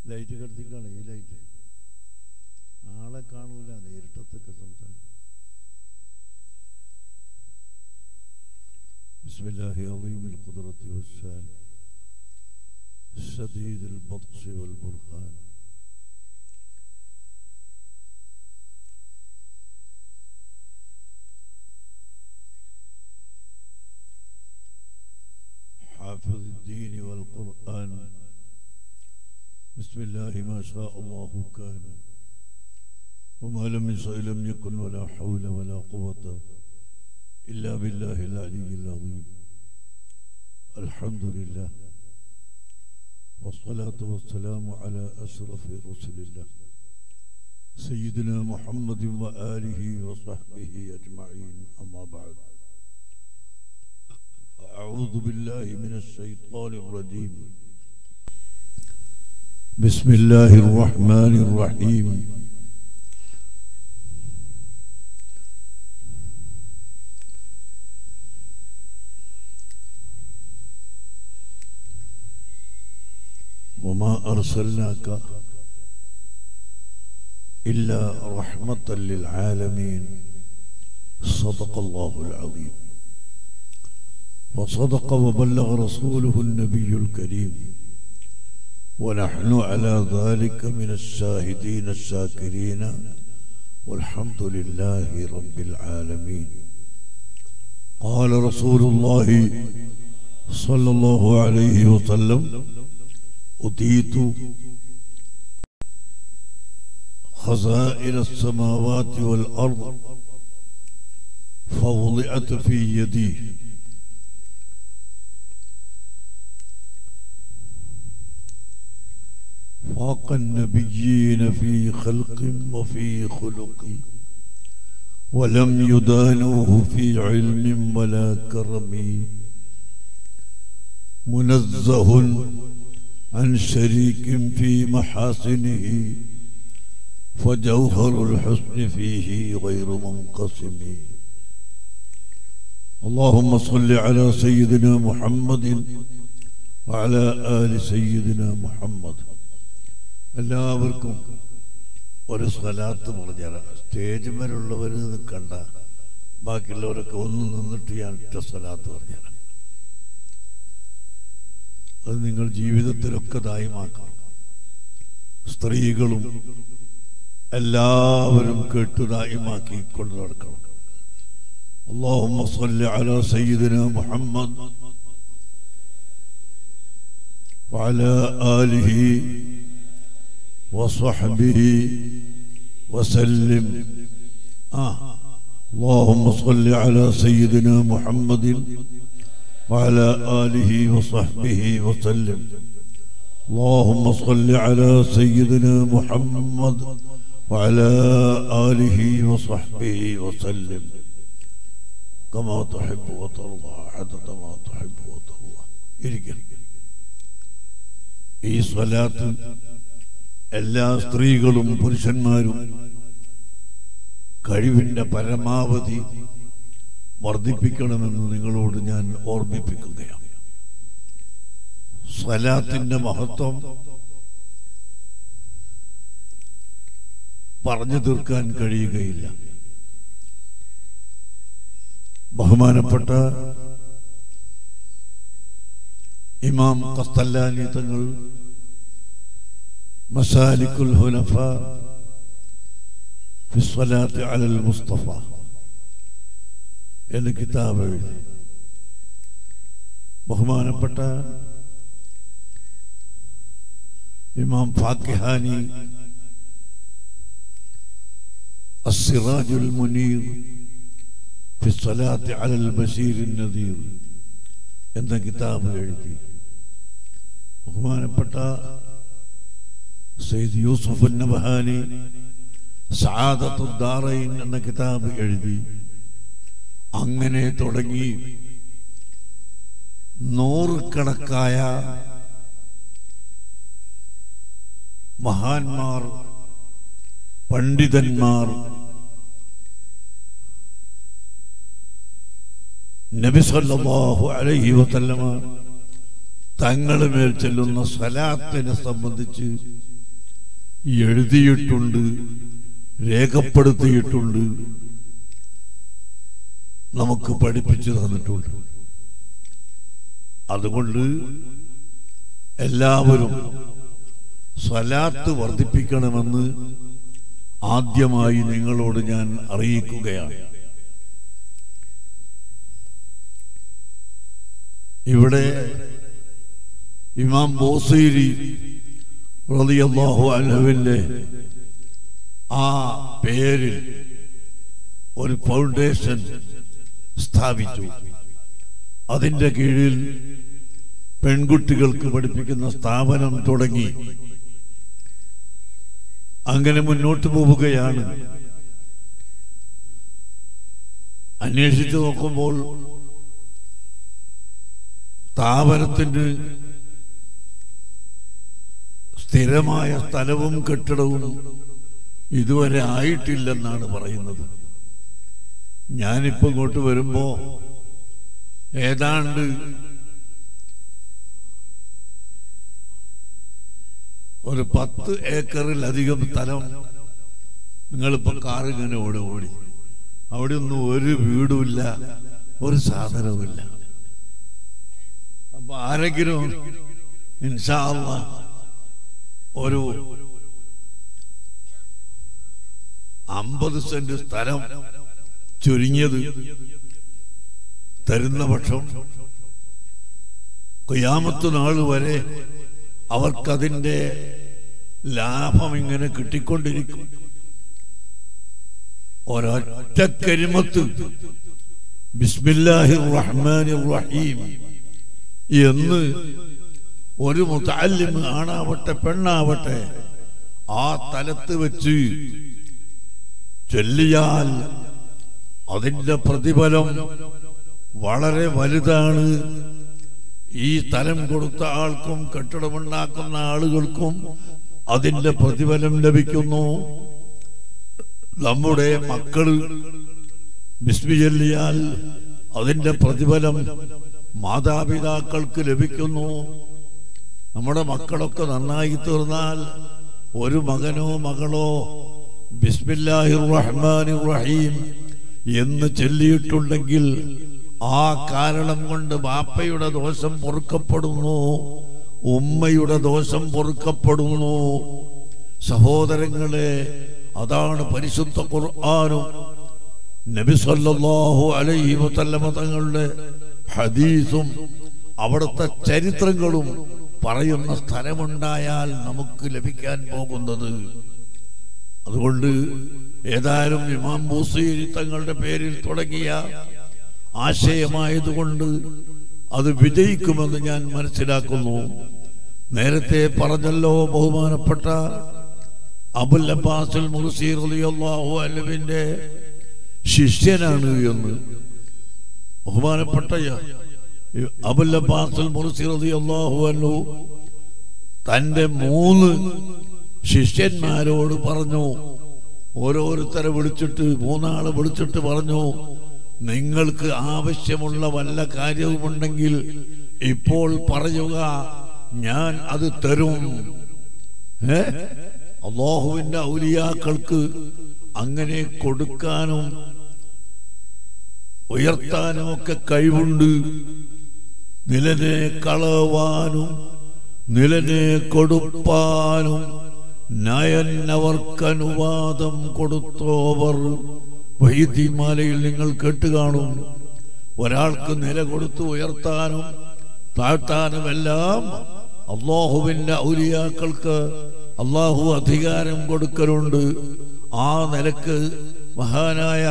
Light കടത്തിക്കാണ് ഈ light ആളെ കാണൂല നേരിട്ടത്തൊക്കെ സംസാരിക്കും بسم الله عظيم القدرة والشان شديد البطش والبرهان حافظ الدين والقرآن بسم الله ما شاء الله كان وما لم يشاء لم يكن ولا حول ولا قوة إلا بالله العلي العظيم الحمد لله والصلاة والسلام على أشرف رسل الله سيدنا محمد وآله وصحبه أجمعين أما بعد أعوذ بالله من الشيطان الرجيم بسم الله الرحمن الرحيم وما أرسلناك إلا رحمة للعالمين صدق الله العظيم وصدق وبلغ رسوله النبي الكريم ونحن على ذلك من الشاهدين الشاكرين والحمد لله رب العالمين قال رسول الله صلى الله عليه وسلم أتيت خزائن السماوات والأرض فوضعت في يدي فاق النبيين في خلق وفي خلق ولم يدانوه في علم ولا كرم منزه عن شريك في محاسنه فجوهر الحسن فيه غير منقسم اللهم صل على سيدنا محمد وعلى آل سيدنا محمد എല്ലാവർക്കും ഒരു സ്ഥലത്ത് പറഞ്ഞാൽ സ്റ്റേജ് മേലുള്ളവർ നിൽക്കണ്ട ബാക്കിയുള്ളവരൊക്കെ ഒന്ന് നിന്നിട്ട് ഞാൻ ഒറ്റ സ്ഥലത്ത് പറഞ്ഞാൽ അത് നിങ്ങൾ ജീവിതത്തിലൊക്കെ ദായമാക്കണം സ്ത്രീകളും എല്ലാവരും കേട്ടു ദായമാക്കി കൊണ്ടു നടക്കണം اللهم صل على سيدنا محمد وعلى آله وصحبه وسلم آه. اللهم صل على سيدنا محمد وعلى آله وصحبه وسلم اللهم صل على سيدنا محمد وعلى آله وصحبه وسلم كما تحب وترضى عدد ما تحب وترضى ഇരിക്കും ഈ സ്വലാത്ത് എല്ലാ സ്ത്രീകളും പുരുഷന്മാരും കഴിവിൻ്റെ പരമാവധി വർദ്ധിപ്പിക്കണമെന്ന് നിങ്ങളോട് ഞാൻ ഓർമ്മിപ്പിക്കുകയാണ് സ്വലാത്തിന്റെ മഹത്വം പറഞ്ഞു തീർക്കാൻ കഴിയുകയില്ല ബഹുമാനപ്പെട്ട ഇമാം കസ്തല്ലാനി തങ്ങൾ മസാലിക്കുൽ ഹുനഫ في الصلاة على المصطفى എന്ന കിതാബ് എഴുതി ബഹുമാനപ്പെട്ട ഇമാം ഫാക്കിഹാനി السراج المنير في الصلاة على البشير النذير എന്ന കിതാബ് എഴുതി ബഹുമാനപ്പെട്ട സെയ്ദ് യൂസുഫ് നബഹാനി സാദത്തുദ്ദാറൈൻ എന്ന കിതാബ് എഴുതി അങ്ങനെ തുടങ്ങി നൂറുകണക്കായ മഹാന്മാർ പണ്ഡിതന്മാർ നബി സല്ലല്ലാഹു അലൈഹി വസല്ലമ തങ്ങളുടെ മേൽ ചെല്ലുന്ന സലാത്തിനെ സംബന്ധിച്ച് എഴുതിയിട്ടുണ്ട് രേഖപ്പെടുത്തിയിട്ടുണ്ട് നമുക്ക് പഠിപ്പിച്ചു തന്നിട്ടുണ്ട് അതുകൊണ്ട് എല്ലാവരും സ്വലാത്ത് വർദ്ധിപ്പിക്കണമെന്ന് ആദ്യമായി നിങ്ങളോട് ഞാൻ അറിയിക്കുകയാണ് ഇവിടെ ഇമാം ബോസീരി റളിയല്ലാഹു അൻഹുവിന്റെ ആ പേരിൽ ഒരു ഫൗണ്ടേഷൻ സ്ഥാപിച്ചു അതിന്റെ കീഴിൽ പെൺകുട്ടികൾക്ക് പഠിപ്പിക്കുന്ന സ്ഥാപനം തുടങ്ങി അങ്ങനെ മുന്നോട്ട് പോവുകയാണ് അന്വേഷിച്ചു നോക്കുമ്പോൾ സ്ഥാപനത്തിന് സ്ഥിരമായ സ്ഥലവും കെട്ടിടവും ഇതുവരെ ആയിട്ടില്ലെന്നാണ് പറയുന്നത് ഞാനിപ്പോ ഇങ്ങോട്ട് വരുമ്പോ ഏതാണ്ട് ഒരു പത്ത് ഏക്കറിലധികം സ്ഥലം നിങ്ങളിപ്പോ കാർ ഇങ്ങനെ ഓടി ഓടി അവിടെ ഒന്നും ഒരു വീടുമില്ല ഒരു സാധനവുമില്ല അപ്പൊ ആരെങ്കിലും ഇൻഷാ അള്ളാ ഒരു അമ്പത് സെന്റ് സ്ഥലം ചുരുങ്ങിയത് തരുന്ന പക്ഷം കൊയ്യാമത്ത് നാൾ വരെ അവർക്കതിൻ്റെ ലാഭം ഇങ്ങനെ കിട്ടിക്കൊണ്ടിരിക്കും ഒരൊറ്റ കരിമത്ത് ബിസ്മില്ലാഹി റഹ്മാനി റഹീം എന്ന് ഒരു മുത്താലിം ആണാവട്ടെ പെണ്ണാവട്ടെ ആ തലത്ത് വെച്ച് ചൊല്ലിയാൽ അതിന്റെ പ്രതിഫലം വളരെ വലുതാണ് ഈ സ്ഥലം കൊടുത്ത ആൾക്കും കെട്ടിടമുണ്ടാക്കുന്ന ആളുകൾക്കും അതിന്റെ പ്രതിഫലം ലഭിക്കുന്നു നമ്മുടെ മക്കള് ബിസ്മി ചൊല്ലിയാൽ അതിന്റെ പ്രതിഫലം മാതാപിതാക്കൾക്ക് ലഭിക്കുന്നു നമ്മുടെ മക്കളൊക്കെ നന്നായി തീർന്നാൽ ഒരു മകനോ മകളോ ബിസ്മില്ലാഹിർ റഹ്മാനിർ റഹീം എന്ന് ചൊല്ലിയിട്ടുണ്ടെങ്കിൽ ആ കാരണം കൊണ്ട് ബാപ്പയുടെ ദോഷം പൊറുക്കപ്പെടുന്നു ഉമ്മയുടെ ദോഷം പൊറുക്കപ്പെടുന്നു സഹോദരങ്ങളെ അതാണ് പരിശുദ്ധ ഖുർആാനും നബി സല്ലല്ലാഹു അലൈഹി വസല്ലമ തങ്ങളുടെ ഹദീസും അവിടുത്തെ ചരിത്രങ്ങളും പറയുന്ന സ്ഥലമുണ്ടായാൽ നമുക്ക് ലഭിക്കാൻ പോകുന്നത് അതുകൊണ്ട് ഏതായാലും ഇമാം ബൂസീരി തങ്ങളുടെ പേരിൽ തുടങ്ങിയ ആശയമായതുകൊണ്ട് അത് വിജയിക്കുമെന്ന് ഞാൻ മനസ്സിലാക്കുന്നു നേരത്തെ പറഞ്ഞല്ലോ ബഹുമാനപ്പെട്ട അബുൽ അബ്ബാസുൽ മുർസി റളിയല്ലാഹു അൻഹുവിന്റെ ശിഷ്യനാണ് എന്ന് ബഹുമാനപ്പെട്ട അബുൽ അബ്ബാസുൽ മുർസി റളിയല്ലാഹു അൻഹു തന്റെ മൂന്ന് ശിഷ്യന്മാരോട് പറഞ്ഞു ഓരോരുത്തരെ വിളിച്ചിട്ട് മൂന്നാളെ വിളിച്ചിട്ട് പറഞ്ഞു നിങ്ങൾക്ക് ആവശ്യമുള്ള വല്ല കാര്യവുമുണ്ടെങ്കിൽ ഇപ്പോൾ പറയുക ഞാൻ അത് തരും ഏ അള്ളാഹുവിന്റെ ഔലിയാക്കൾക്ക് അങ്ങനെ കൊടുക്കാനും ഉയർത്താനും ഒക്കെ കഴിവുണ്ട് നിലനെ കളവാനും നിലനെ കൊടുപ്പാനും നയന്നവർക്കനുവാദം കൊടുത്തോവർ വൈദ്യമാലയിൽ നിങ്ങൾ കേട്ടുകാണും ഒരാൾക്ക് നില കൊടുത്ത് ഉയർത്താനും താഴ്ത്താനും എല്ലാം അള്ളാഹുവിന്റെ ഔലിയാക്കൾക്ക് അള്ളാഹു അധികാരം കൊടുക്കലുണ്ട് ആ നിലക്ക് മഹാനായ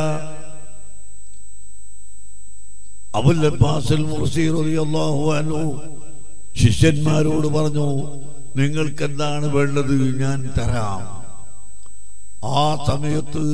അബുൽ അബ്ബാസിൽ മുർസി റളിയല്ലാഹു അൻഹു ശിഷ്യന്മാരോട് പറഞ്ഞു നിങ്ങൾക്ക് എന്താണ് വേണ്ടത് ഞാൻ തരാം ആ സമയത്ത്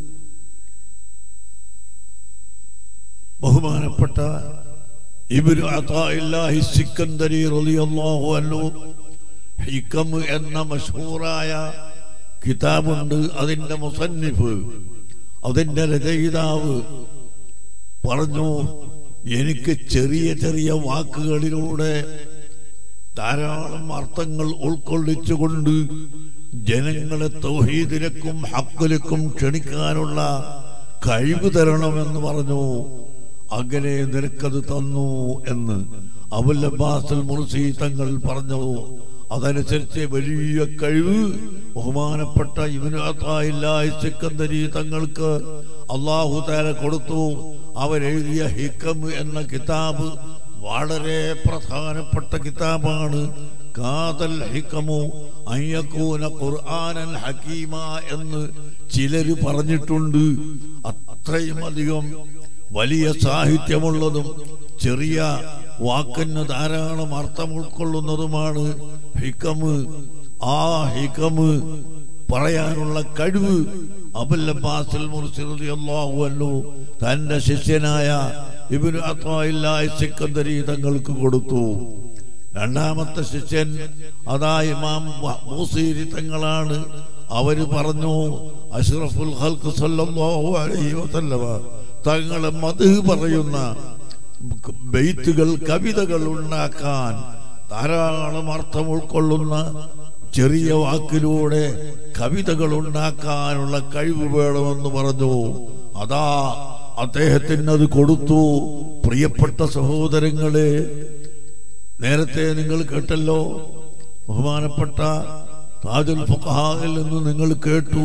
ബഹുമാനപ്പെട്ട ഇബ്നു അതാഇല്ലാഹി സിക്കന്ദരി റളിയല്ലാഹു അൻഹു ഹിക്കം എന്ന മഷഹൂറായ കിതാബുണ്ട് അതിന്റെ മുസന്നിഫ് അതിന്റെ രചയിതാവ് പറഞ്ഞു എനിക്ക് ചെറിയ ചെറിയ വാക്കുകളിലൂടെ ധാരാളം അർത്ഥങ്ങൾ ഉൾക്കൊള്ളിച്ചുകൊണ്ട് ജനങ്ങളെ തൗഹീദിലേക്കും ഹക്കിലേക്കും ക്ഷണിക്കാനുള്ള കഴിവ് തരണമെന്ന് പറഞ്ഞു അങ്ങനെ നിനക്കത് തന്നു എന്ന് അബുൽ അബ്ബാസുൽ മുർസി തങ്ങൾ പറഞ്ഞു അതനുസരിച്ച് വലിയ കഴിവ് ബഹുമാനപ്പെട്ട ഇവനാത്തായില്ലായി സിക്കന്ദരി തങ്ങൾക്ക് അള്ളാഹു താല കൊടുത്തു അവരെഴുതിയ ഹിക്കം എന്ന കിതാബ് വളരെ പ്രധാനപ്പെട്ട കിതാബാണ് കാതൽ ഹിക്കമു അയ്യക്കൂന ഖുർആനൻ ഹക്കീമ എന്ന് ചിലര് പറഞ്ഞിട്ടുണ്ട് അത്രയും അധികം വലിയ സാഹിത്യമുള്ളതും ചെറിയ വാക്കിന് ധാരാളം അർത്ഥം ഉൾക്കൊള്ളുന്നതുമാണ് ഹിക്കമ് ആ ഹിക്കമ് പറയാനുള്ള കഴിവ് അബുൽ അബ്ബാസുൽ മുർസി റളിയല്ലാഹു അൻഹു തന്റെ ശിഷ്യനായ ഇബ്നു അത്തായില്ലാഹി സിക്കന്ദരി തങ്ങൾക്ക് കൊടുത്തു രണ്ടാമത്തെ ശിഷ്യൻ അതാ ഇമാം മൂസീരി തങ്ങളാണ് അവര് പറഞ്ഞു അഷ്റഫുൽ ഖൽഖ് സല്ലല്ലാഹു അലൈഹി വസല്ലമ തങ്ങളെ മധു പറയുന്ന ബെയ്ത്തുകൾ കവിതകൾ ഉണ്ടാക്കാൻ ധാരാളം അർത്ഥം ഉൾക്കൊള്ളുന്ന ചെറിയ വാക്കിലൂടെ കവിതകൾ ഉണ്ടാക്കാനുള്ള കഴിവ് വേണമെന്ന് പറഞ്ഞു അതാ അദ്ദേഹത്തിന് അത് കൊടുത്തു പ്രിയപ്പെട്ട സഹോദരങ്ങളെ നേരത്തെ നിങ്ങൾ കേട്ടല്ലോ ബഹുമാനപ്പെട്ട താജുൽ ഫുഖാഹിൽ നിന്ന് നിങ്ങൾ കേട്ടു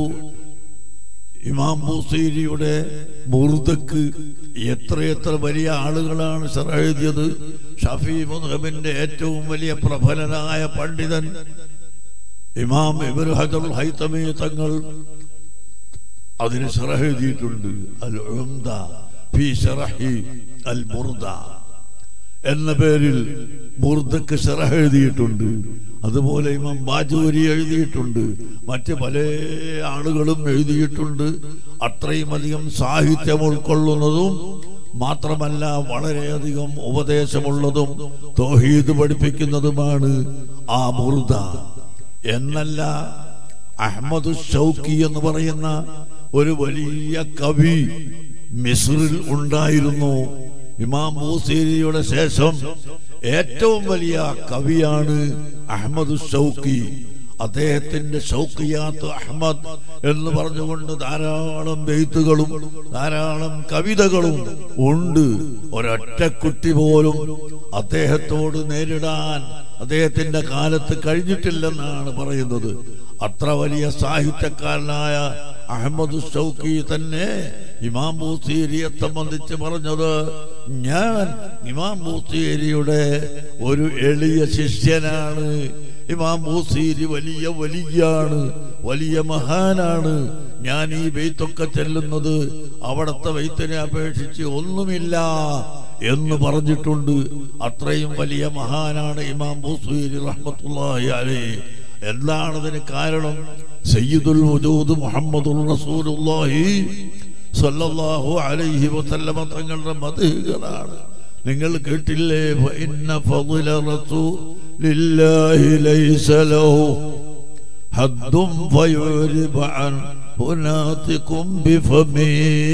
ഇമാം ബൂസീരിയുടെ മുർദക്ക് എത്രയെത്ര വലിയ ആളുകളാണ് ഷറ എഴുതിയത് ഷഫി മുദ്ഹബിന്റെ ഏറ്റവും വലിയ പ്രബലനായ പണ്ഡിതൻ ഇമാം ഇബ്നു ഹജർ ഹൈതമി തങ്ങൾ അതിന് ഷറ എഴുതിയിട്ടുണ്ട് അൽ ഉംദ ഫി ഷറഹി അൽ മുർദ എന്ന പേരിൽ മുർദക്ക് ഷറ എഴുതിയിട്ടുണ്ട് അതുപോലെ ഇമാം ബാജൂരി എഴുതിയിട്ടുണ്ട് മറ്റ് പല ആളുകളും എഴുതിയിട്ടുണ്ട് അത്രയും അധികം സാഹിത്യം ഉൾക്കൊള്ളുന്നതും മാത്രമല്ല വളരെയധികം ഉപദേശമുള്ളതും തോഹീദ് പഠിപ്പിക്കുന്നതുമാണ് ആ മുർദ എന്നല്ല അഹമ്മദ് ഷൗക്കി എന്ന് പറയുന്ന ഒരു വലിയ കവി മിസ്രിൽ ഉണ്ടായിരുന്നു ഇമാം മൂസീരിയുടെ ശേഷം ഏറ്റവും വലിയ കവിയാണ് അഹമ്മദ് ഷൗക്കി അദ്ദേഹത്തിന്റെ ഷൗക്കിയാത്ത് അഹമ്മദ് എന്ന് പറഞ്ഞുകൊണ്ട് ധാരാളം ബെയ്ത്തുകളും ധാരാളം കവിതകളും ഉണ്ട് ഒരൊറ്റ കുട്ടി പോലും അദ്ദേഹത്തോട് നേരിടാൻ അദ്ദേഹത്തിന്റെ കാലത്ത് കഴിഞ്ഞിട്ടില്ലെന്നാണ് പറയുന്നത് അത്ര വലിയ സാഹിത്യക്കാരനായ അഹമ്മദ് ഷൗക്കി തന്നെ ഇമാം ബൂസീരിയെ സംബന്ധിച്ച് പറഞ്ഞത് ഞാൻ ഇമാം ബൂസീരിയുടെ ഒരു എളിയ ശിഷ്യനാണ് ഇമാം ബൂസീരി വലിയ വലിയാണ് വലിയ മഹാനാണ് ഞാൻ ഈ വെയ്ത്തൊക്കെ ചെല്ലുന്നത് അവിടത്തെ വെയ്ത്തിനെ അപേക്ഷിച്ച് ഒന്നുമില്ല എന്ന് പറഞ്ഞിട്ടുണ്ട് അത്രയും വലിയ മഹാനാണ് ഇമാം ബൂസീരി റഹ്മത്തുള്ളാഹി അലൈഹി എന്താണ് ഇതിന് കാരണം സയ്യിദുൽ വജൂദ് മുഹമ്മദുൽ റസൂലുള്ളാഹി സല്ലല്ലാഹു അലൈഹി വസല്ലമ തങ്ങളുടെ മതകളാണ് നിങ്ങൾ കേട്ടില്ലേ ഫഇന്ന ഫضل റസൂലില്ലാഹി ലൈസ ലഹു ഹദ്ദും ഫയുരിബ അൻ ഹുനാതികും ബിഫമി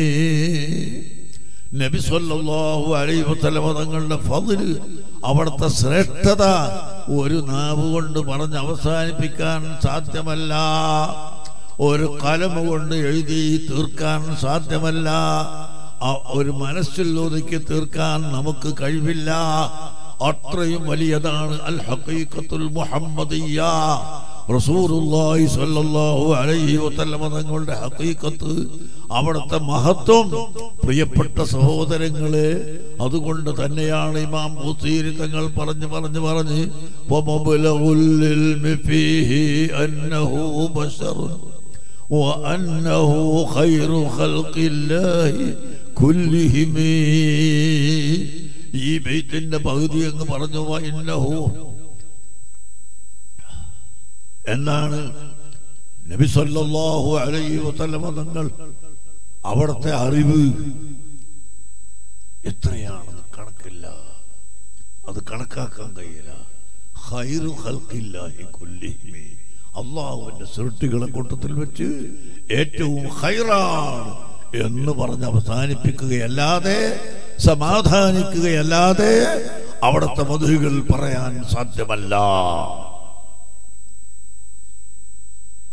നബി സല്ലല്ലാഹു അലൈഹി വസല്ലമ തങ്ങളുടെ ഫضل അവിടുത്തെ ശ്രേഷ്ഠത ഒരു നാവ് കൊണ്ട് പറഞ്ഞ് അവസാനിപ്പിക്കാൻ സാധ്യമല്ല ഒരു കലമ കൊണ്ട് എഴുതി തീർക്കാൻ സാധ്യമല്ല ആ ഒരു മനസ്സിൽ ഒതുക്കി തീർക്കാൻ നമുക്ക് കഴിവില്ല അത്രയും വലിയതാണ് അൽ ഹഖീഖത്തുൽ മുഹമ്മദിയ്യ റസൂലുള്ളാഹി സ്വല്ലല്ലാഹു അലൈഹി വസല്ലമ തങ്ങളുടെ ഹഖീഖത്ത് അവിടുത്തെ മഹത്വം പ്രിയപ്പെട്ട സഹോദരങ്ങളെ അതുകൊണ്ട് തന്നെയാണ് ഇമാം ബുസീരി തങ്ങൾ പറഞ്ഞു പറഞ്ഞു പറഞ്ഞ് വമബ്ലഗുൽ ഇൽമി ഫീഹി അന്നഹു ബശറുൻ وأنه خير خلق الله كلهم ഈ ബെയ്ത്തിന്റെ പകുതി അങ്ങ് പറഞ്ഞു ഇന്നഹു എന്നാണ് നബി സല്ലല്ലാഹു അലൈഹി വസല്ലമ തങ്ങൾ അവിടുത്തെ അറിവ് എത്രയാണെന്ന് കണക്കില്ല അത് കണക്കാക്കാൻ കഴിയില്ല ഖൈറു ഖൽഖില്ലാഹി കുല്ലിഹിമി അള്ളാഹുവിന്റെ സൃഷ്ടികളെ കൂട്ടത്തിൽ വെച്ച് ഏറ്റവും ഹൈറാണ് എന്ന് പറഞ്ഞ് അവസാനിപ്പിക്കുകയല്ലാതെ സമാധാനിക്കുകയല്ലാതെ അവിടുത്തെ മധുകൾ പറയാൻ സാധ്യമല്ല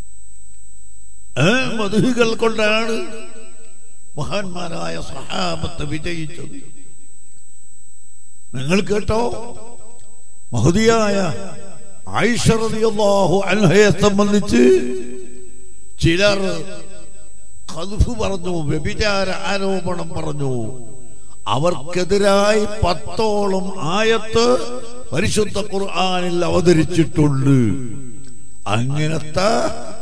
ഏ, മധുകൾ കൊണ്ടാണ് മഹാന്മാരായ സഹാബത്ത് വിജയിച്ചത് നിങ്ങൾ കേട്ടോ മഹതിയായ ആയിഷ റളിയല്ലാഹു അൻഹയെ സംബന്ധിച്ച് ചിലർ ഖദ്ഫ് പറഞ്ഞു വ്യഭിചാര ആരോപണം പറഞ്ഞു അവർക്കെതിരായി പത്തോളം ആയത്ത് പരിശുദ്ധ ഖുർആനിൽ അവതരിച്ചിട്ടുണ്ട് അങ്ങനത്തെ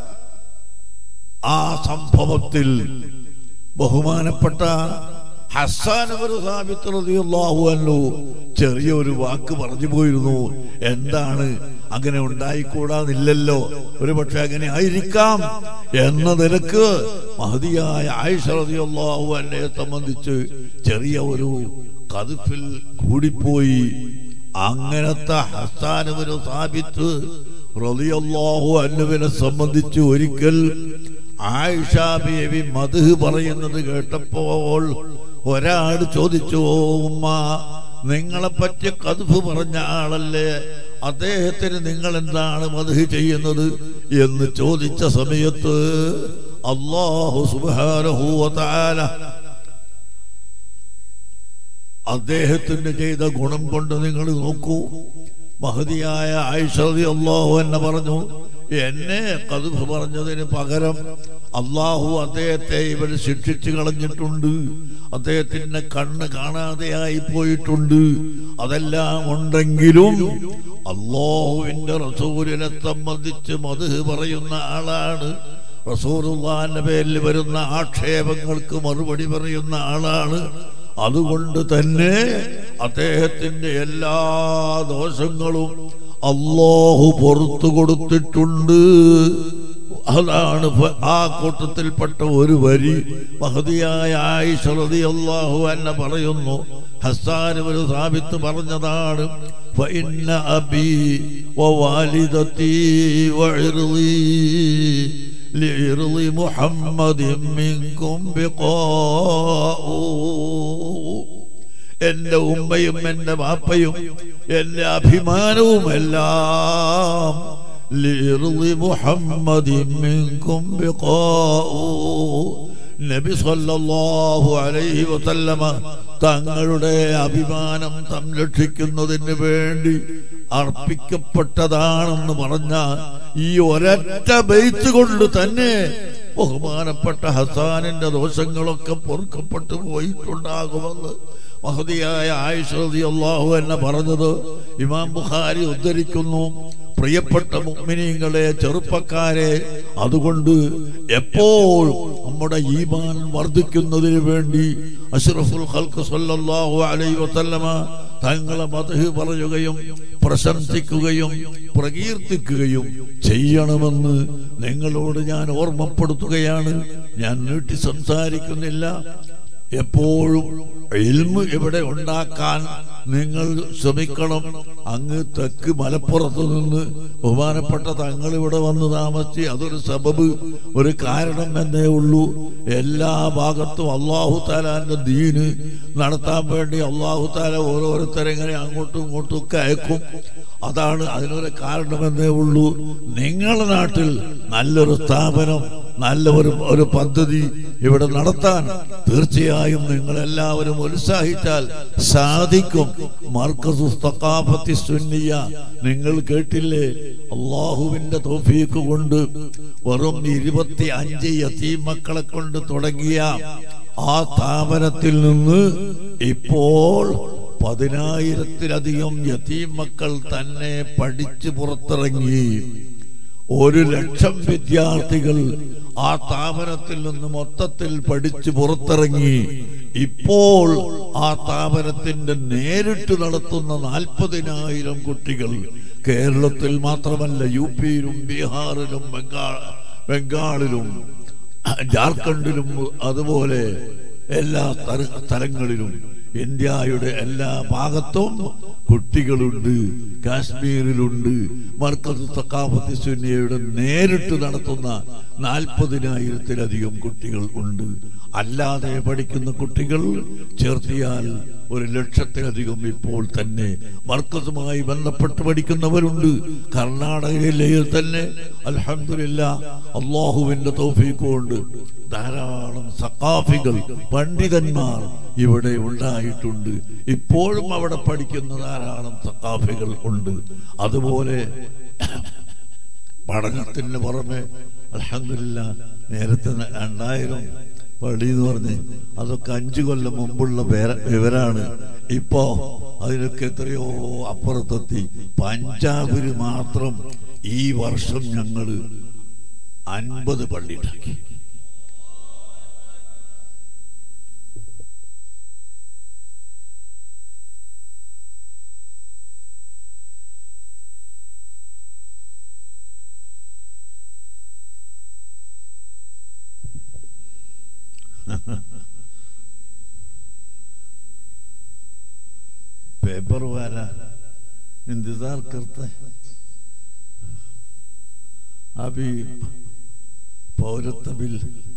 ആ സംഭവത്തിൽ ബഹുമാനപ്പെട്ട ഹസ്സാൻ ഒരു സാബിത്ത് റളിയല്ലാഹു അൻഹു ചെറിയൊരു വാക്ക് പറഞ്ഞു പോയിരുന്നു എന്താണ് അങ്ങനെ ഉണ്ടായിക്കൂടാന്നില്ലല്ലോ ഒരു പക്ഷെ അങ്ങനെ ആയിരിക്കാം എന്ന നിലക്ക് മഹതിയായ ആയിഷ റളിയല്ലാഹു അൻഹയെ സംബന്ധിച്ച് ചെറിയ ഒരു കതുപ്പിൽ കൂടിപ്പോയി അങ്ങനത്തെ ഹസ്സാനുവിന് സാബിത്ത് റളിയല്ലാഹു അൻഹുവിനെ സംബന്ധിച്ച് ഒരിക്കൽ ആയിഷ ബേബി മധു പറയുന്നത് കേട്ടപ്പോൾ ഒരാൾ ചോദിച്ചു "ഓ ഉമ്മ നിങ്ങളെ പറ്റി കതുഫ് പറഞ്ഞ ആളല്ലേ അദ്ദേഹത്തിന് നിങ്ങൾ എന്താണ് മധു ചെയ്യുന്നത് എന്ന് ചോദിച്ച സമയത്ത് അള്ളാഹു സുബ്ഹാനഹു വ തആല അദ്ദേഹത്തിന് ചെയ്ത ഗുണം കൊണ്ട് നിങ്ങൾ നോക്കൂ മഹതിയായ ആയിഷതി അള്ളാഹു എന്നെ പറഞ്ഞു എന്നെ കതുഫ് പറഞ്ഞതിന് പകരം അള്ളാഹു അദ്ദേഹത്തെ ഇവർ ശിക്ഷിച്ചു കളഞ്ഞിട്ടുണ്ട് അദ്ദേഹത്തിന്റെ കണ്ണ് കാണാതെയായി പോയിട്ടുണ്ട് അതെല്ലാം ഉണ്ടെങ്കിലും അള്ളാഹുവിന്റെ റസൂലിനെ സംബന്ധിച്ച് മധു പറയുന്ന ആളാണ് റസൂറുള്ളാന്റെ പേരിൽ വരുന്ന ആക്ഷേപങ്ങൾക്ക് മറുപടി പറയുന്ന ആളാണ് അതുകൊണ്ട് തന്നെ അദ്ദേഹത്തിന്റെ എല്ലാ ദോഷങ്ങളും അള്ളാഹു പുറത്തു കൊടുത്തിട്ടുണ്ട് അതാണ് ഫ- ആ കൂട്ടത്തിൽപ്പെട്ട ഒരു വരി മഹതിയായ ആയിഷറതി അള്ളാഹു എന്നെ പറയുന്നു ഹസ്സാൻ ഒരു സാബിത്ത് പറഞ്ഞതാണ് فإن أبي ووالدتي وعرضي لعرض محمد منكم بقاء എന്റെ ഉമ്മയും എന്റെ വാപ്പയും എന്റെ അഭിമാനവും എല്ലാം لإرض محمد منكم بقاء നബി സല്ലല്ലാഹു അലൈഹി വസല്ലമ തങ്ങളുടെ അഭിമാനം സംരക്ഷിക്കുന്നതിന് വേണ്ടി അർപ്പിക്കപ്പെട്ടതാണെന്ന് പറഞ്ഞ ഈ ഒരൊറ്റ ബെയ്ത്ത് കൊണ്ട് തന്നെ ബഹുമാനപ്പെട്ട ഹസാനിന്റെ ദോഷങ്ങളൊക്കെ പൊറുക്കപ്പെട്ടു പോയിട്ടുണ്ടാകുമെന്ന് മഹതിയായ ആയിഷി അള്ളാഹു എന്നെ പറഞ്ഞത് ഇമാം ബുഖാരി ഉദ്ധരിക്കുന്നു പ്രിയപ്പെട്ട മുഅ്മിനീങ്ങളെ ചെറുപ്പക്കാരെ അതുകൊണ്ട് എപ്പോഴും നമ്മുടെ ഈമാൻ വർദ്ധിക്കുന്നതിന് വേണ്ടി അഷ്റഫുൽ ഖൽഖ് സല്ലല്ലാഹു അലൈഹി വസല്ലമ തങ്ങളെ മതഹ് പറയുകയും പ്രശംസിക്കുകയും പ്രകീർത്തിക്കുകയും ചെയ്യണമെന്ന് നിങ്ങളോട് ഞാൻ ഓർമ്മപ്പെടുത്തുകയാണ് ഞാൻ നീട്ടി സംസാരിക്കുന്നില്ല എപ്പോഴും ഇൽമ് ഇവിടെ ഉണ്ടാക്കാൻ നിങ്ങൾ ശ്രമിക്കണം അങ്ങ് തെക്ക് മലപ്പുറത്ത് നിന്ന് ബഹുമാനപ്പെട്ട തങ്ങൾ ഇവിടെ വന്ന് താമസിച്ച് അതൊരു സബബ് ഒരു കാരണം എന്നേ ഉള്ളൂ എല്ലാ ഭാഗത്തും അള്ളാഹു താലാന്റെ ദീന് നടത്താൻ വേണ്ടി അള്ളാഹു താല ഓരോരുത്തരെ ഇങ്ങനെ അങ്ങോട്ടും ഇങ്ങോട്ടും ഒക്കെ അയക്കും അതാണ് അതിനൊരു കാരണമെന്നേ ഉള്ളൂ നിങ്ങളുടെ നാട്ടിൽ നല്ലൊരു സ്ഥാപനം നല്ല ഒരു ഒരു പദ്ധതി ഇവിടെ നടത്താൻ തീർച്ചയായും നിങ്ങൾ എല്ലാവരും ഉത്സാഹിച്ചാൽ സാധിക്കും മർക്കസു തക്കാഫത്തി സുന്നിയ നിങ്ങൾ കേട്ടില്ലേ അള്ളാഹുവിന്റെ തോഫീക്ക് കൊണ്ട് വെറും ഇരുപത്തി അഞ്ച് യത്തീം മക്കളെ കൊണ്ട് തുടങ്ങിയ ആ സ്ഥാപനത്തിൽ നിന്ന് ഇപ്പോൾ പതിനായിരത്തിലധികം യത്തീം മക്കൾ തന്നെ പഠിച്ചു പുറത്തിറങ്ങി ഒരു ലക്ഷം വിദ്യാർത്ഥികൾ ആ സ്ഥാപനത്തിൽ നിന്ന് മൊത്തത്തിൽ പഠിച്ചു പുറത്തിറങ്ങി ഇപ്പോൾ ആ സ്ഥാപനത്തിന്റെ നേരിട്ട് നടത്തുന്ന നാൽപ്പതിനായിരം കുട്ടികൾ കേരളത്തിൽ മാത്രമല്ല യു പിയിലും ബീഹാറിലും ബംഗാൾ ബംഗാളിലും ജാർഖണ്ഡിലും അതുപോലെ എല്ലാ സ്ഥല- സ്ഥലങ്ങളിലും ഇന്ത്യയുടെ എല്ലാ ഭാഗത്തും കുട്ടികളുണ്ട് കാശ്മീരിലുണ്ട് മർക്കസ് തക്കാഫത്തി സുന്നിയയുടെ നേരിട്ട് നടത്തുന്ന നാൽപ്പതിനായിരത്തിലധികം കുട്ടികൾ ഉണ്ട് അല്ലാതെ പഠിക്കുന്ന കുട്ടികൾ ചേർത്തിയാൽ ഒരു ലക്ഷത്തിലധികം ഇപ്പോൾ തന്നെ മർക്കസുമായി ബന്ധപ്പെട്ട് പഠിക്കുന്നവരുണ്ട് കർണാടകയിലെ തന്നെ അൽഹംദുലില്ല അള്ളാഹുവിന്റെ തൗഫീഖുകൊണ്ട് ധാരാളം സഖാഫികൾ പണ്ഡിതന്മാർ ഇവിടെ ഉണ്ടായിട്ടുണ്ട് ഇപ്പോഴും അവിടെ പഠിക്കുന്ന ധാരാളം സഖാഫികൾ ഉണ്ട് അതുപോലെ പഠനത്തിന് പുറമെ അലഹമില്ല നേരത്തെ രണ്ടായിരം പള്ളി എന്ന് പറഞ്ഞ് അതൊക്കെ അഞ്ചു കൊല്ലം മുമ്പുള്ള പേര വിവരാണ് ഇപ്പോ അതിനൊക്കെ എത്രയോ അപ്പുറത്തെത്തി പഞ്ചാബില് മാത്രം ഈ വർഷം ഞങ്ങള് അൻപത് പള്ളി ഉണ്ടാക്കി पेपर वाला इंतजार करता है अभी पौरत्व बिल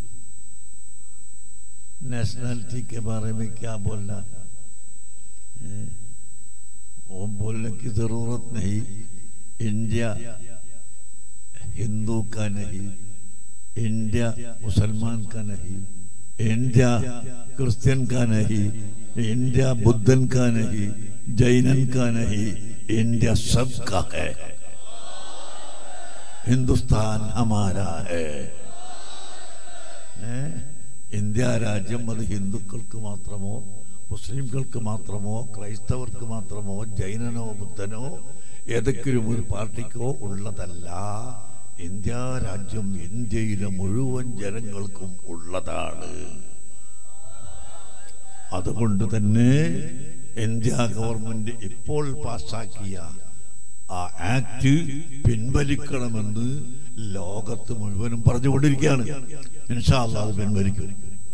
नेशनलिटी के बारे में क्या बोलना है वो बोलने की जरूरत नहीं इंडिया हिंदू का नहीं इंडिया मुसलमान का नहीं इंडिया क्रिश्चियन का नहीं इंडिया बुद्धन का नहीं जैनन का नहीं इंडिया सबका है हिंदुस्तान हमारा है ഏ? ഇന്ത്യ രാജ്യം അത് ഹിന്ദുക്കൾക്ക് മാത്രമോ മുസ്ലിംകൾക്ക് മാത്രമോ ക്രൈസ്തവർക്ക് മാത്രമോ ജൈനനോ ബുദ്ധനോ ഏതെങ്കിലും ഒരു പാർട്ടിക്കോ ഉള്ളതല്ല ഇന്ത്യ രാജ്യം ഇന്ത്യയിലെ മുഴുവൻ ജനങ്ങൾക്കും ഉള്ളതാണ് അതുകൊണ്ട് തന്നെ ഇന്ത്യ ഗവൺമെന്റ് ഇപ്പോൾ പാസാക്കിയ ആ ആക്ട് പിൻവലിക്കണമെന്ന് ലോകത്ത് മുഴുവനും പറഞ്ഞുകൊണ്ടിരിക്കുകയാണ് ഇൻഷാ അല്ലാഹ് അത് പിൻവലിക്കും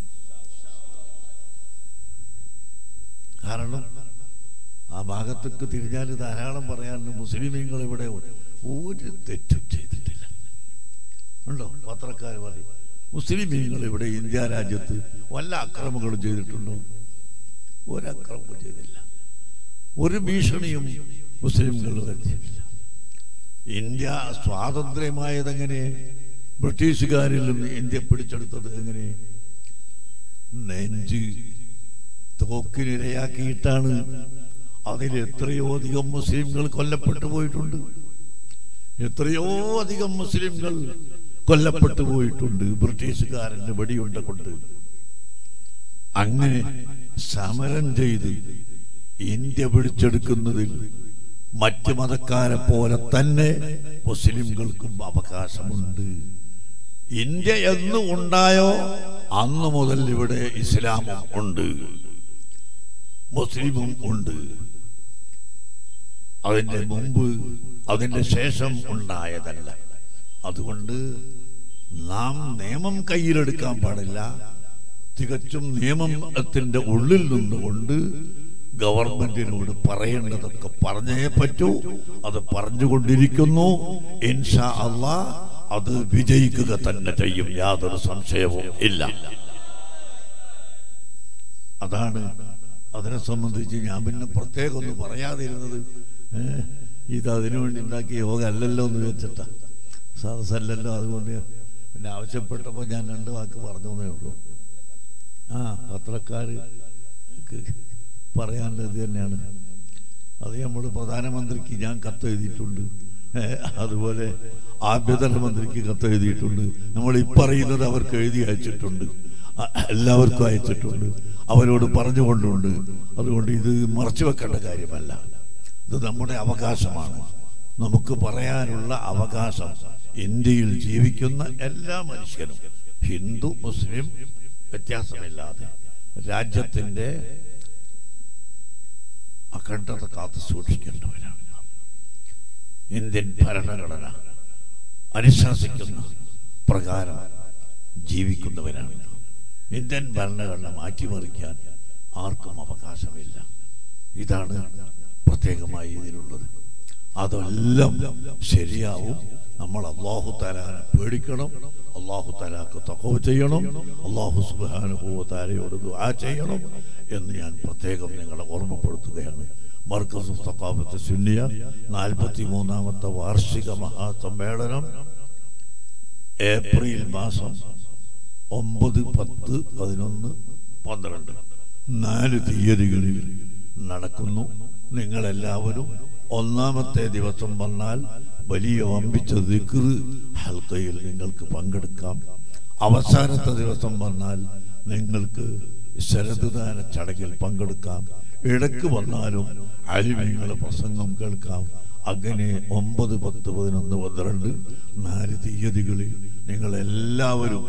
കാരണം ആ ഭാഗത്തേക്ക് തിരിഞ്ഞാൽ ധാരാളം പറയാനുണ്ട് മുസ്ലിമീങ്ങൾ ഇവിടെ ഒരു തെറ്റും ചെയ്തിട്ടില്ല ഉണ്ടോ പത്രക്കാർ പറയും മുസ്ലിമീങ്ങൾ ഇവിടെ ഇന്ത്യ രാജ്യത്ത് വല്ല അക്രമങ്ങളും ചെയ്തിട്ടുണ്ടോ ഒരക്രമവും ചെയ്തില്ല ഒരു ഭീഷണിയും മുസ്ലിംകൾ വരുത്തിയിട്ടില്ല ഇന്ത്യ സ്വാതന്ത്ര്യമായതെങ്ങനെ ബ്രിട്ടീഷുകാരിൽ നിന്ന് ഇന്ത്യ പിടിച്ചെടുത്തത് എങ്ങനെ നെഞ്ച് തോക്കിനിരയാക്കിയിട്ടാണ് അതിൽ എത്രയോ അധികം മുസ്ലിംകൾ കൊല്ലപ്പെട്ടു പോയിട്ടുണ്ട് എത്രയോ അധികം മുസ്ലിംകൾ കൊല്ലപ്പെട്ടു പോയിട്ടുണ്ട് ബ്രിട്ടീഷുകാരന്റെ വെടിയുണ്ട കൊണ്ട് അങ്ങനെ സമരം ചെയ്ത് ഇന്ത്യ പിടിച്ചെടുക്കുന്നതിൽ മറ്റ് മതക്കാരെ പോലെ തന്നെ മുസ്ലിംകൾക്കും അവകാശമുണ്ട് ഇന്ത്യ എന്ന് ഉണ്ടായോ അന്ന് മുതൽ ഇവിടെ ഇസ്ലാമും ഉണ്ട് മുസ്ലിമും ഉണ്ട് അതിന്റെ മുമ്പ് അതിന്റെ ശേഷം ഉണ്ടായതല്ല അതുകൊണ്ട് നാം നിയമം കയ്യിലെടുക്കാൻ പാടില്ല തികച്ചും നിയമത്തിന്റെ ഉള്ളിൽ നിന്നുകൊണ്ട് ഗവൺമെന്റിനോട് പറയേണ്ടതൊക്കെ പറഞ്ഞേ പറ്റൂ അത് പറഞ്ഞുകൊണ്ടിരിക്കുന്നു ഇൻഷാ അള്ളാ അത് വിജയിക്കുക തന്നെ ചെയ്യും യാതൊരു സംശയവും ഇല്ല അതാണ് അതിനെ സംബന്ധിച്ച് ഞാൻ പിന്നെ പ്രത്യേകം ഒന്നും പറയാതിരുന്നത് ഏ, ഇത് അതിനു വേണ്ടി ഉണ്ടാക്കിയ യോഗ അല്ലല്ലോ എന്ന് വെച്ചിട്ടാ സദസ്സല്ലല്ലോ അതുകൊണ്ട് പിന്നെ ആവശ്യപ്പെട്ടപ്പോൾ ഞാൻ രണ്ട് വാക്ക് പറഞ്ഞു എന്നേ ഉള്ളൂ ആ പത്രക്കാർ പറയാനുള്ളത് ഇത് തന്നെയാണ് അത് നമ്മൾ പ്രധാനമന്ത്രിക്ക് ഞാൻ കത്ത് എഴുതിയിട്ടുണ്ട് ഏ, അതുപോലെ ആഭ്യന്തരമന്ത്രിക്ക് കത്ത് എഴുതിയിട്ടുണ്ട് നമ്മൾ ഇപ്പറയുന്നത് അവർക്ക് എഴുതി അയച്ചിട്ടുണ്ട് അ- എല്ലാവർക്കും അയച്ചിട്ടുണ്ട് അവരോട് പറഞ്ഞുകൊണ്ടുണ്ട് അതുകൊണ്ട് ഇത് മറച്ചു വെക്കേണ്ട കാര്യമല്ല ഇത് നമ്മുടെ അവകാശമാണ് നമുക്ക് പറയാനുള്ള അവകാശം ഇന്ത്യയിൽ ജീവിക്കുന്ന എല്ലാ മനുഷ്യരും ഹിന്ദു മുസ്ലിം വ്യത്യാസമില്ലാതെ രാജ്യത്തിന്റെ അഖണ്ഡത കാത്തു സൂക്ഷിക്കേണ്ടവരാണ് നാം. ഇന്ത്യൻ ഭരണഘടന അനുശാസിക്കുന്ന പ്രകാരം ജീവിക്കുന്നവരാണ് നാം. ഇന്ത്യൻ ഭരണഘടന മാറ്റിമറിക്കാൻ ആർക്കും അവകാശമില്ല ഇതാണ് പ്രത്യേകമായി ഇതിലുള്ളത് അതെല്ലാം ശരിയാവും നമ്മൾ അള്ളാഹു താലാനെ പേടിക്കണം അള്ളാഹു തലാക്ക് തക്കവ ചെയ്യണം അള്ളാഹു സുബാനുഭവത്താരയോട് ദുആ ചെയ്യണം എന്ന് ഞാൻ പ്രത്യേകം നിങ്ങളെ ഓർമ്മപ്പെടുത്തുകയാണ് മർക്കസ് സഖാഫത്ത് സുന്നിയ നാൽപ്പത്തി മൂന്നാമത്തെ വാർഷിക മഹാസമ്മേളനം ഏപ്രിൽ മാസം ഒമ്പത് പത്ത് പതിനൊന്ന് പന്ത്രണ്ട് നാല് തീയതികളിൽ നടക്കുന്നു നിങ്ങളെല്ലാവരും ഒന്നാമത്തെ ദിവസം വന്നാൽ വലിയ വമ്പിച്ച ദിക്റ് ഹൽക്കയിൽ നിങ്ങൾക്ക് പങ്കെടുക്കാം അവസാനത്തെ ദിവസം വന്നാൽ നിങ്ങൾക്ക് ശരദദാന ചടങ്ങിൽ പങ്കെടുക്കാം ഇടക്ക് വന്നാലും അലിമിങ്ങളെ പ്രസംഗം കേൾക്കാം അങ്ങനെ ഒമ്പത് പത്ത് പതിനൊന്ന് പന്ത്രണ്ട് നാല് തീയതികളിൽ നിങ്ങൾ എല്ലാവരും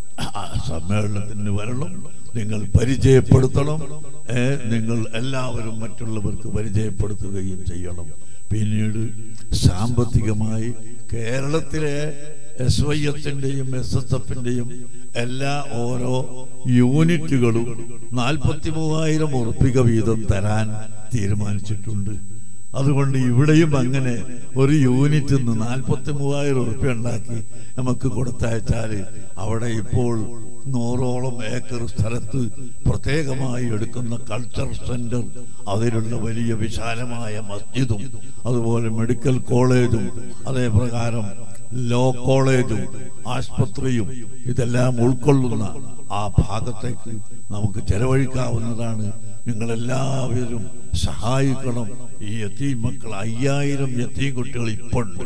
ആ സമ്മേളനത്തിന് വരണം നിങ്ങൾ പരിചയപ്പെടുത്തണം ഏ, നിങ്ങൾ എല്ലാവരും മറ്റുള്ളവർക്ക് പരിചയപ്പെടുത്തുകയും ചെയ്യണം പിന്നീട് സാമ്പത്തികമായി കേരളത്തിലെ എസ് വൈ എഫിന്റെയും എസ് എസ് എഫിന്റെയും എല്ലാ ഓരോ യൂണിറ്റുകളും നാൽപ്പത്തി മൂവായിരം ഉറപ്പിക വീതം തരാൻ തീരുമാനിച്ചിട്ടുണ്ട് അതുകൊണ്ട് ഇവിടെയും അങ്ങനെ ഒരു യൂണിറ്റിൽ നിന്ന് നാൽപ്പത്തി മൂവായിരം ഉറുപ്പ്യ ഉണ്ടാക്കി നമുക്ക് കൊടുത്തയച്ചാൽ അവിടെ ഇപ്പോൾ നൂറോളം ഏക്കർ സ്ഥലത്ത് പ്രത്യേകമായി എടുക്കുന്ന കൾച്ചർ സെന്റർ അതിലുള്ള വലിയ വിശാലമായ മസ്ജിദും അതുപോലെ മെഡിക്കൽ കോളേജും അതേ പ്രകാരം ലോ കോളേജും ആശുപത്രിയും ഇതെല്ലാം ഉൾക്കൊള്ളുന്ന ആ ഭാഗത്തേക്ക് നമുക്ക് ചെലവഴിക്കാവുന്നതാണ് നിങ്ങളെല്ലാവരും സഹായിക്കണം ഈ യത്തീം മക്കൾ അയ്യായിരം യത്തീം കുട്ടികൾ ഇപ്പോൾ ഉണ്ട്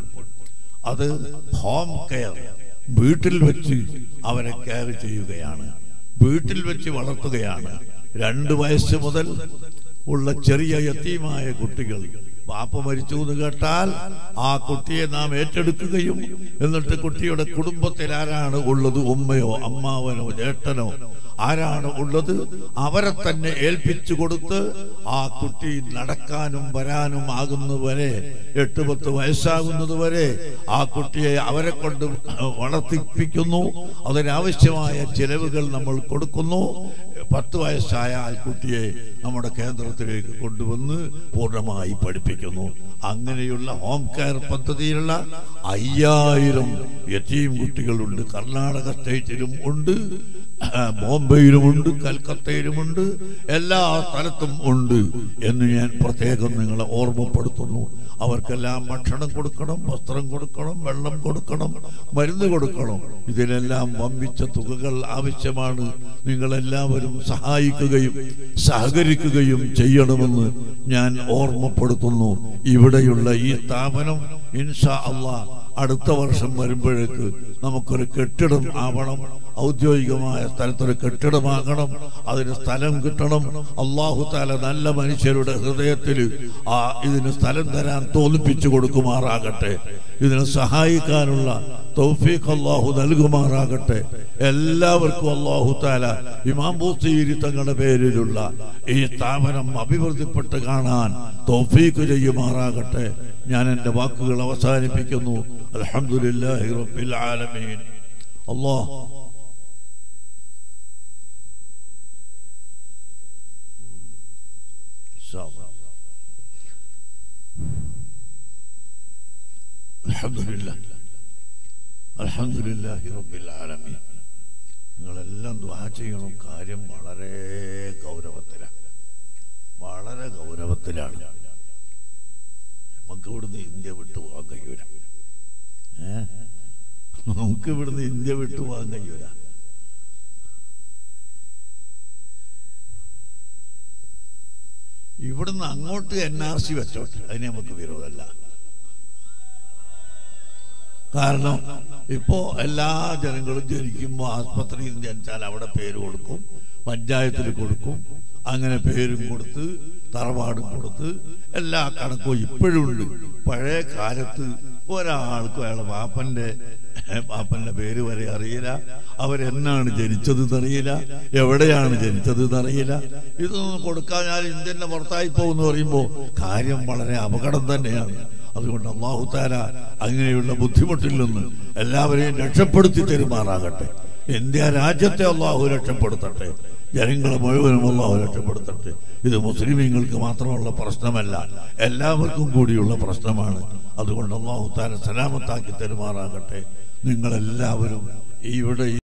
അത് ഹോം കെയർ വീട്ടിൽ വെച്ച് അവരെ കെയർ ചെയ്യുകയാണ് വീട്ടിൽ വെച്ച് വളർത്തുകയാണ് രണ്ട് വയസ്സ് മുതൽ ഉള്ള ചെറിയ യത്തീമായ കുട്ടികൾ പാപ്പ മരിച്ചു എന്ന് കേട്ടാൽ ആ കുട്ടിയെ നാം ഏറ്റെടുക്കുകയും എന്നിട്ട് കുട്ടിയുടെ കുടുംബത്തിൽ ആരാണ് ഉള്ളത് ഉമ്മയോ അമ്മാവനോ ചേട്ടനോ ആരാണ് ഉള്ളത് അവരെ തന്നെ ഏൽപ്പിച്ചു കൊടുത്ത് ആ കുട്ടി നടക്കാനും വരാനും ആകുന്നതുവരെ എട്ട് പത്ത് വയസ്സാകുന്നത് വരെ ആ കുട്ടിയെ അവരെ കൊണ്ട് വളർത്തിപ്പിക്കുന്നു അതിനാവശ്യമായ ചിലവുകൾ നമ്മൾ കൊടുക്കുന്നു പത്ത് വയസ്സായ ആ കുട്ടിയെ നമ്മുടെ കേന്ദ്രത്തിലേക്ക് കൊണ്ടുവന്ന് പൂർണ്ണമായി പഠിപ്പിക്കുന്നു അങ്ങനെയുള്ള ഹോം കെയർ പദ്ധതിയിലുള്ള അയ്യായിരം യത്തീം കുട്ടികളുണ്ട് കർണാടക സ്റ്റേറ്റിലും ഉണ്ട് ബോംബെയിലുമുണ്ട് കൽക്കത്തയിലുമുണ്ട് എല്ലാ സ്ഥലത്തും ഉണ്ട് എന്ന് ഞാൻ പ്രത്യേകം നിങ്ങളെ ഓർമ്മപ്പെടുത്തുന്നു അവർക്കെല്ലാം ഭക്ഷണം കൊടുക്കണം വസ്ത്രം കൊടുക്കണം വെള്ളം കൊടുക്കണം മരുന്ന് കൊടുക്കണം ഇതിനെല്ലാം വമ്പിച്ച തുകകൾ ആവശ്യമാണ് നിങ്ങളെല്ലാവരും സഹായിക്കുകയും സഹകരിക്കുകയും ചെയ്യണമെന്ന് ഞാൻ ഓർമ്മപ്പെടുത്തുന്നു ഇവിടെയുള്ള ഈ സ്ഥാപനം ഇൻഷാ അള്ളാ അടുത്ത വർഷം വരുമ്പോഴേക്ക് നമുക്കൊരു കെട്ടിടം ആവണം ഔദ്യോഗികമായ സ്ഥലത്തൊരു കെട്ടിടമാകണം അതിന് സ്ഥലം കിട്ടണം അള്ളാഹു താല നല്ല മനുഷ്യരുടെ ഹൃദയത്തിൽ ആ ഇതിന് സ്ഥലം തരാൻ തോന്നിപ്പിച്ചു കൊടുക്കുമാറാകട്ടെ ഇതിനെ സഹായിക്കാനുള്ള തൗഫീഖ് അള്ളാഹു നൽകുമാറാകട്ടെ എല്ലാവർക്കും അള്ളാഹു താല ഇമാം ബൂസീരി തങ്ങളുടെ പേരിലുള്ള ഈ സ്ഥാപനം അഭിവൃദ്ധിപ്പെട്ട് കാണാൻ തൗഫീഖ് ചെയ്യുമാറാകട്ടെ ഞാൻ എൻ്റെ വാക്കുകൾ അവസാനിപ്പിക്കുന്നു അൽഹംദുലില്ലാഹി റബ്ബിൽ ആലമീൻ അല്ലാഹ് ഇൻഷാ അല്ലാഹ്. അൽഹംദുലില്ലാഹ് അൽഹംദുലില്ലാഹി റബ്ബിൽ ആലമീൻ നിങ്ങളെല്ലാം ദ്വാ ചെയ്യണം കാര്യം വളരെ ഗൗരവത്തിലാണ് വളരെ ഗൗരവത്തിലാണ് നമുക്ക് ഇവിടുന്ന് ഇന്ത്യ വിട്ടു പോകാൻ കഴിയൂല ഏ നമുക്ക് ഇവിടുന്ന് ഇന്ത്യ വിട്ടു പോകാൻ കഴിയൂല ഇവിടുന്ന് അങ്ങോട്ട് എൻ ആർ സി വെച്ചോട്ടെ അതിന് നമുക്ക് വിരോധമല്ല കാരണം ഇപ്പോ എല്ലാ ജനങ്ങളും ജനിക്കുമ്പോൾ ആസ്പത്രിയിൽ ജനിച്ചാൽ അവിടെ പേര് കൊടുക്കും പഞ്ചായത്തിൽ കൊടുക്കും അങ്ങനെ പേരും കൊടുത്ത് തറവാടും കൊടുത്ത് എല്ലാ കണക്കും ഇപ്പോഴും ഉണ്ട് പഴയ കാലത്ത് ഒരാൾക്കും അയാളെ പാപ്പന്റെ പാപ്പന്റെ പേര് വരെ അറിയില്ല അവരെന്നാണ് ജനിച്ചത് എന്നറിയില്ല എവിടെയാണ് ജനിച്ചത് എന്നറിയില്ല ഇതൊന്നും കൊടുക്കാഞ്ഞാൽ ഇന്ത്യന്റെ പുറത്തായി പോകുമെന്ന് പറയുമ്പോൾ കാര്യം വളരെ അപകടം തന്നെയാണ് അതുകൊണ്ട് അള്ളാഹു താര അങ്ങനെയുള്ള ബുദ്ധിമുട്ടിൽ നിന്ന് എല്ലാവരെയും രക്ഷപ്പെടുത്തി തരുമാറാകട്ടെ ഇന്ത്യ രാജ്യത്തെ അള്ളാഹു രക്ഷപ്പെടുത്തട്ടെ ജനങ്ങളെ മുഴുവനും അള്ളാഹു രക്ഷപ്പെടുത്തട്ടെ ഇത് മുസ്ലിമീങ്ങൾക്ക് മാത്രമുള്ള പ്രശ്നമല്ല എല്ലാവർക്കും കൂടിയുള്ള പ്രശ്നമാണ് അതുകൊണ്ട് അള്ളാഹു താര സലാമത്താക്കി തരുമാറാകട്ടെ നിങ്ങളെല്ലാവരും ഇവിടെ